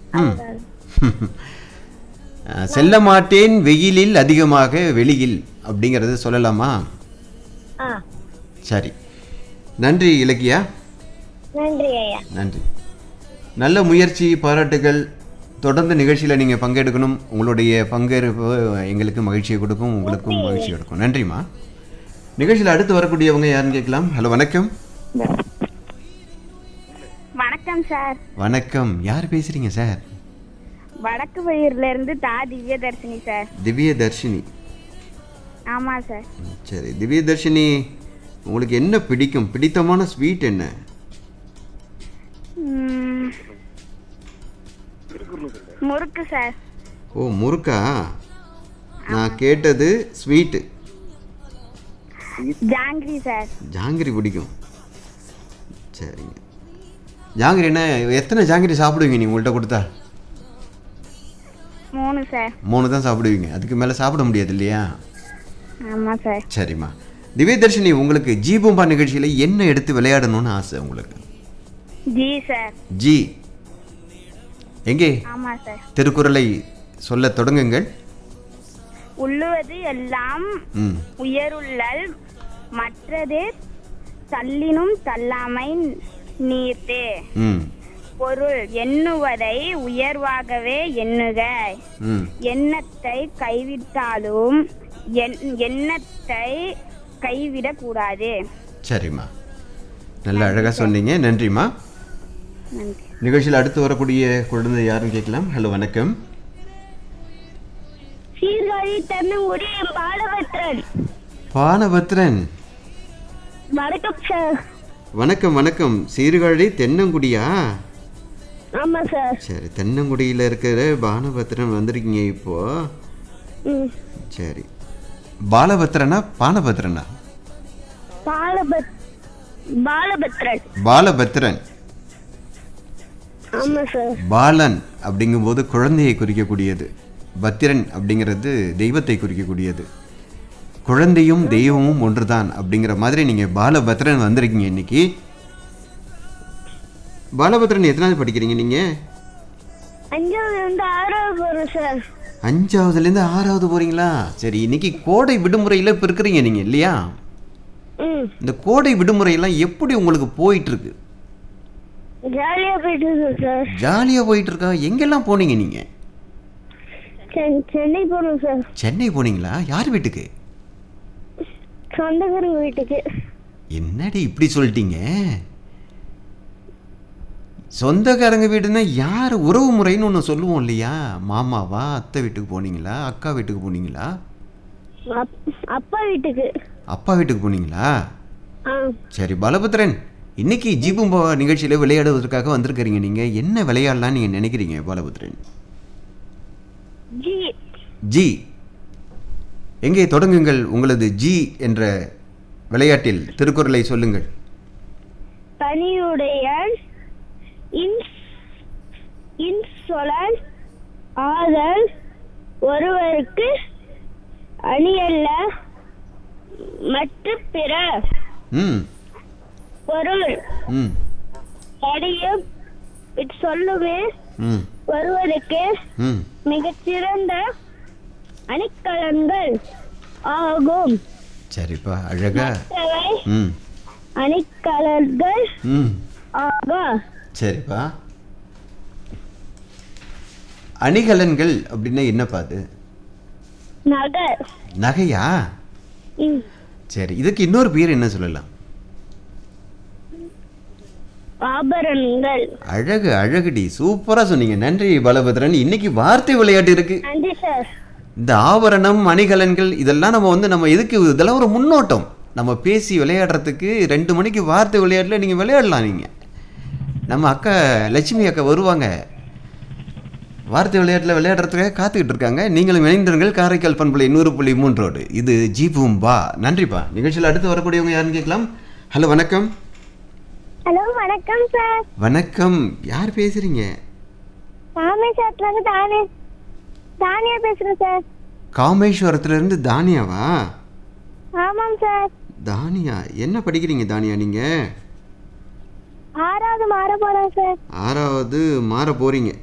அவ்வளவுதான். அஹ், செல்ல மாட்டேன் வெயிலில் அதிகமாக வெளியில் அப்படிங்கிறத சொல்லலாமா ஆ சரி நன்றி இலக்கியா நன்றி ஐயா நன்றி நல்ல முயற்சி பாராட்டுகள் தொடர்ந்து நிகழ்ச்சியில் நீங்கள் பங்கெடுக்கணும் உங்களுடைய பங்கேற்பு எங்களுக்கு மகிழ்ச்சியை கொடுக்கும் உங்களுக்கும் மகிழ்ச்சி கொடுக்கும் நன்றிம்மா நிகழ்ச்சியில் அடுத்து வரக்கூடியவங்க யாருன்னு கேட்கலாம் ஹலோ வணக்கம் வணக்கம் சார் வணக்கம் யார் பேசுறீங்க சார் வடக்கு வயிறுல இருந்து தா திவ்யதர்ஷினி சார் திவ்ய தர்ஷினி ஆமா சார் சரி திவ்ய தர்ஷினி உங்களுக்கு என்ன பிடிக்கும் பிடித்தமான ஸ்வீட் என்ன ம், முறுக்கு சார் ஓ முறுக்கா நான் கேட்டது ஸ்வீட்டு ஜாங்கிரி சார் ஜாங்கிரி பிடிக்கும் சரிங்க ஜாங்கிரி என்ன எத்தனை ஜாங்கிரி சாப்பிடுவீங்க நீ உங்கள்கிட்ட கொடுத்தா மூணு சார் மூணு தான் சாப்பிடுவீங்க அதுக்கு மேலே சாப்பிட முடியாது இல்லையா ஆமா சார் சரிம்மா திவ்யதர்ஷினி உங்களுக்கு ஜீபூம்பா நிகழ்ச்சியில் என்ன எடுத்து விளையாடணும்னு ஆசை உங்களுக்கு ஜி சார் ஜி எங்கே ஆமா சார் திருக்குறளை சொல்ல தொடங்குங்கள் உள்ளுவது எல்லாம் ம் உயருள்ளல் மற்றது தள்ளினும் தள்ளாமை நீர்த்தே ம் பொருள் எண்ணுவதை உயர்வாகவே எண்ணுக ம் எண்ணத்தை கைவிட்டாலும் எண்- எண்ணத்தை கைவிடக்கூடாது சரிம்மா நல்ல அழகாக சொன்னீங்க நன்றிம்மா நன்றி நிகழ்ச்சியில் அடுத்து வரக்கூடிய குழந்தை யாருன்னு கேட்கலாம் ஹலோ வணக்கம் சீர்காழி தென்னங்குடி பாலபத்ரன் பானபத்ரன் வணக்கம் சார் வணக்கம் வணக்கம் சீர்காழி தென்னங்குடியா ஆமா சார் சரி தென்னங்குடியில் இருக்கிற பானபத்ரன் வந்திருக்கீங்க இப்போ ம் சரி பாலபத்ரனா பானபத்ரனா பாலபத் பாலபத்ரன் பாலபத்ரன் ஆமா சார் பாலன் அப்படிங்கும்போது குழந்தையை குறிக்கக்கூடியது பத்திரன் அப்படிங்கிறது தெய்வத்தை குறிக்கக்கூடியது குழந்தையும் தெய்வமும் ஒன்றுதான் அப்படிங்கிற மாதிரி நீங்கள் பாலபத்ரன் வந்திருக்கீங்க இன்னைக்கு பாலபத்ரன் எத்தனாவது படிக்கிறீங்க நீங்கள் அஞ்சாவது வந்து ஆறாவது போறோம் சார் அஞ்சாவதுலேருந்து ஆறாவது போகிறீங்களா சரி இன்னைக்கு கோடை விடுமுறையில் இப்போ இருக்கிறீங்க நீங்கள் இல்லையா ம் இந்த கோடை விடுமுறையெல்லாம் எப்படி உங்களுக்கு போயிட்டுருக்கு ஜாலியா போயிட்டு இருக்கோம் சார் ஜாலியாக போயிட்டுருக்கா எங்கெல்லாம் போனீங்க நீங்கள் சென்- சென்னை போறோம் சார் சென்னை போனீங்களா யார் வீட்டுக்கு சொந்தக்காரங்க வீட்டுக்கு என்னடி இப்படி சொல்லிட்டீங்க சொந்தக்காரங்க வீடுன்னா யார் உறவு முறைன்னு ஒன்று சொல்லுவோம் இல்லையா மாமாவா அத்தை வீட்டுக்கு போனீங்களா அக்கா வீட்டுக்கு போனீங்களா அப்- அப்பா வீட்டுக்கு அப்பா வீட்டுக்கு போனீங்களா ஆ சரி பலபத்ரன் இன்னைக்கு ஜீபும்பா நிகழ்ச்சியில் விளையாடுவதற்காக வந்திருக்கிறீங்க நீங்கள் என்ன விளையாடலாம்னு நீங்கள் நினைக்கிறீங்க பலபத்ரன் ஜி ஜி எங்கே தொடங்குங்கள் உங்களது ஜி என்ற விளையாட்டில் திருக்குறளை சொல்லுங்கள் பணியுடைய இன் இன்சொலல் ஆதல் ஒருவருக்கு அணியல்ல மற்ற பிற ம் பொருள் ம் அடியும் சொல்லுமே ம் ஒருவருக்கு ம் மிகச்சிறந்த அணிக்கலன்கள் ஆகும் சரிப்பா அழகா மற்றவை ம் அணிக்கலன்கள் ம் ஆகும் சரிப்பா அணிகலன்கள் அப்படின்னா என்னப்பா அது நகர் நகையா ம், சரி இதுக்கு இன்னொரு பேர் என்ன சொல்லலாம் ஆபரணங்கள் அழகு அழகுடி சூப்பராக சொன்னீங்க நன்றி பலபத்ரன் இன்னைக்கு வார்த்தை விளையாட்டு இருக்கு நன்றி சார் இந்த ஆபரணம் அணிகலன்கள் இதெல்லாம் நம்ம வந்து நம்ம எதுக்கு இதெல்லாம் ஒரு முன்னோட்டம் நம்ம பேசி விளையாடுறதுக்கு ரெண்டு மணிக்கு வார்த்தை விளையாட்டில் நீங்கள் விளையாடலாம் நீங்கள் நம்ம அக்கா லட்சுமி அக்கா வருவாங்க வார்த்தை விளையாட்டில் விளையாடுறதுக்காக காத்துக்கிட்டு இருக்காங்க நீங்களும் இணைந்திருங்கள் காரைக்கால் பண்புலை நூறு புள்ளி மூன்றோடு இது ஜீபூம்பா நன்றிப்பா நிகழ்ச்சியில் அடுத்து வரக்கூடியவங்க யாருன்னு கேட்கலாம் ஹலோ வணக்கம் ஹலோ வணக்கம் சார் வணக்கம் யார் பேசுறீங்க ராமேஸ்வரத்துல இருந்து தானே தானியா பேசுறேன் சார் காமேஸ்வரத்துலேருந்து தானியாவா ஆமாம் சார் தானியா என்ன படிக்கிறீங்க தானியா நீங்கள் ஆறாவது மாற போறேன் சார் ஆறாவது மாற போறீங்க